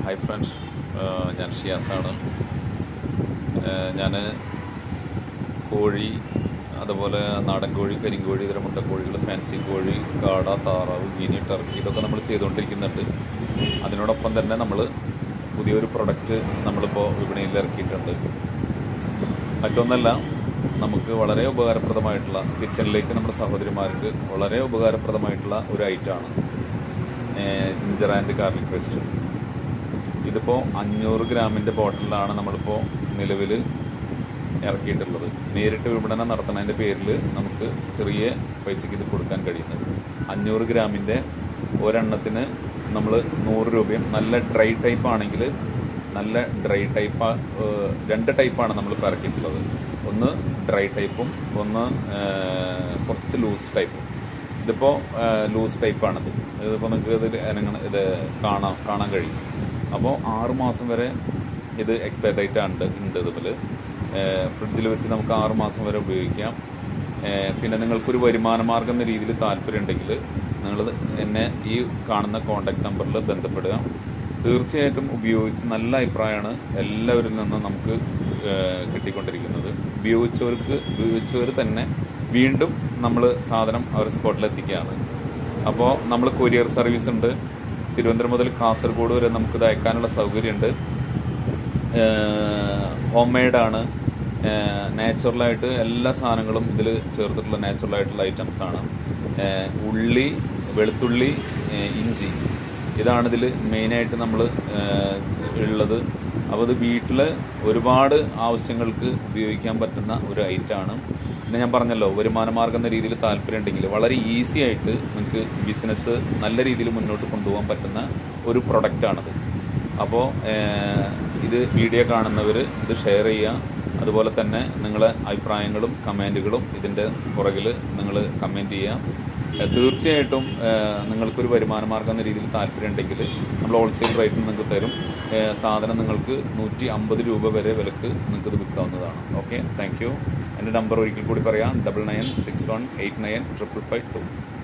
hi friends ഞാൻ ഷിയാസാണ് ഞാൻ കോഴി അതുപോലെ നാടൻ കോഴി കരിങ്കോഴി ഇതര മുട്ടക്കോഴികൾ ഫാൻസി കോഴി കാട താറാവ് ഗിനി ടർക്കി ഇതൊക്കെ നമ്മൾ ചെയ്തുകൊണ്ടിരിക്കുന്നുണ്ട് അതിനോടൊപ്പം തന്നെ നമ്മൾ പുതിയൊരു പ്രൊഡക്റ്റ് നമ്മളിപ്പോൾ വിപണിയിൽ ഇറക്കിയിട്ടുണ്ട് മറ്റൊന്നല്ല നമുക്ക് വളരെ ഉപകാരപ്രദമായിട്ടുള്ള കിച്ചണിലേക്ക് നമ്മുടെ സഹോദരിമാർക്ക് വളരെ ഉപകാരപ്രദമായിട്ടുള്ള ഒരു ഐറ്റമാണ് ജിഞ്ചർ ആൻഡ് ഗാർലിക് പേസ്റ്റ് ഇതിപ്പോൾ അഞ്ഞൂറ് ഗ്രാമിൻ്റെ ബോട്ടിലാണ് നമ്മളിപ്പോൾ നിലവിൽ ഇറക്കിയിട്ടുള്ളത് നേരിട്ട് വിപണനം നടത്തുന്നതിൻ്റെ പേരിൽ നമുക്ക് ചെറിയ പൈസയ്ക്ക് ഇത് കൊടുക്കാൻ കഴിയുന്നത് അഞ്ഞൂറ് ഗ്രാമിൻ്റെ ഒരെണ്ണത്തിന് നമ്മൾ നൂറ് രൂപയും നല്ല ഡ്രൈ ടൈപ്പ് ആണെങ്കിൽ നല്ല ഡ്രൈ ടൈപ്പ് രണ്ട് ടൈപ്പാണ് നമ്മൾ ഇപ്പോൾ ഇറക്കിയിട്ടുള്ളത് ഒന്ന് ഡ്രൈ ടൈപ്പും ഒന്ന് കുറച്ച് ലൂസ് ടൈപ്പും ഇതിപ്പോൾ ലൂസ് ടൈപ്പാണിത് ഇതിപ്പോൾ നിങ്ങൾക്ക് ഇതിൽ ഇനങ്ങ- ഇത് കാണാം കാണാൻ കഴിയും അപ്പോൾ ആറ് മാസം വരെ ഇത് എക്സ്പയർ ഡേറ്റ് ഉണ്ട് ഉണ്ട് ഇതിൽ ഫ്രിഡ്ജിൽ വെച്ച് നമുക്ക് ആറ് മാസം വരെ ഉപയോഗിക്കാം ഏഹ് പിന്നെ നിങ്ങൾക്കൊരു വരുമാന മാർഗം എന്ന രീതിയിൽ താല്പര്യം ഉണ്ടെങ്കിൽ നിങ്ങൾ എന്നെ ഈ കാണുന്ന കോണ്ടാക്ട് നമ്പറിൽ ബന്ധപ്പെടുക തീർച്ചയായിട്ടും ഉപയോഗിച്ച് നല്ല അഭിപ്രായമാണ് എല്ലാവരിൽ നിന്നും നമുക്ക് ഏഹ് കിട്ടിക്കൊണ്ടിരിക്കുന്നത് ഉപയോഗിച്ചവർക്ക് ഉപയോഗിച്ചവർ തന്നെ വീണ്ടും നമ്മൾ സാധനം അവർ സ്പോട്ടിൽ എത്തിക്കുകയാണ് അപ്പോൾ നമ്മൾ കൊറിയർ സർവീസ് ഉണ്ട് തിരുവനന്തപുരം മുതൽ കാസർഗോഡ് വരെ നമുക്ക് ഇത് അയക്കാനുള്ള സൗകര്യമുണ്ട് ഹോം മെയ്ഡാണ് നാച്ചുറലായിട്ട് എല്ലാ സാധനങ്ങളും ഇതിൽ ചേർത്തിട്ടുള്ള നാച്ചുറലായിട്ടുള്ള ഐറ്റംസ് ആണ് ഏഹ് ഉള്ളി വെളുത്തുള്ളി ഏഹ് ഇഞ്ചി ഇതാണ് ഇതിൽ മെയിനായിട്ട് നമ്മൾ ഉള്ളത് അപ്പോൾ ഇത് വീട്ടിൽ ഒരുപാട് ആവശ്യങ്ങൾക്ക് ഉപയോഗിക്കാൻ പറ്റുന്ന ഒരു ഐറ്റമാണ് പിന്നെ ഞാൻ പറഞ്ഞല്ലോ വരുമാന മാർഗം എന്ന രീതിയിൽ താല്പര്യം ഉണ്ടെങ്കിൽ വളരെ ഈസി ആയിട്ട് നിങ്ങൾക്ക് ബിസിനസ് നല്ല രീതിയിൽ മുന്നോട്ട് കൊണ്ടുപോകാൻ പറ്റുന്ന ഒരു പ്രൊഡക്റ്റാണിത് അപ്പോൾ ഇത് വീഡിയോ കാണുന്നവർ ഇത് ഷെയർ ചെയ്യുക അതുപോലെ തന്നെ നിങ്ങളെ അഭിപ്രായങ്ങളും കമൻറ്റുകളും ഇതിൻ്റെ പുറകിൽ നിങ്ങൾ കമൻറ്റ് ചെയ്യുക ഏഹ് തീർച്ചയായിട്ടും ഏഹ് നിങ്ങൾക്കൊരു വരുമാന മാർഗം എന്ന രീതിയിൽ താല്പര്യം ഉണ്ടെങ്കിൽ നമ്മൾ ഹോൾസെയിൽ റേറ്റിൽ നിങ്ങൾക്ക് തരും ഏഹ് സാധനം നിങ്ങൾക്ക് നൂറ്റി അമ്പത് രൂപ വരെ വിലക്ക് നിങ്ങൾക്ക് ഇത് വിൽക്കാവുന്നതാണ് ഓക്കെ താങ്ക് യു എൻ്റെ നമ്പർ ഒരിക്കൽ കൂടി പറയാം double nine six one eight nine triple five to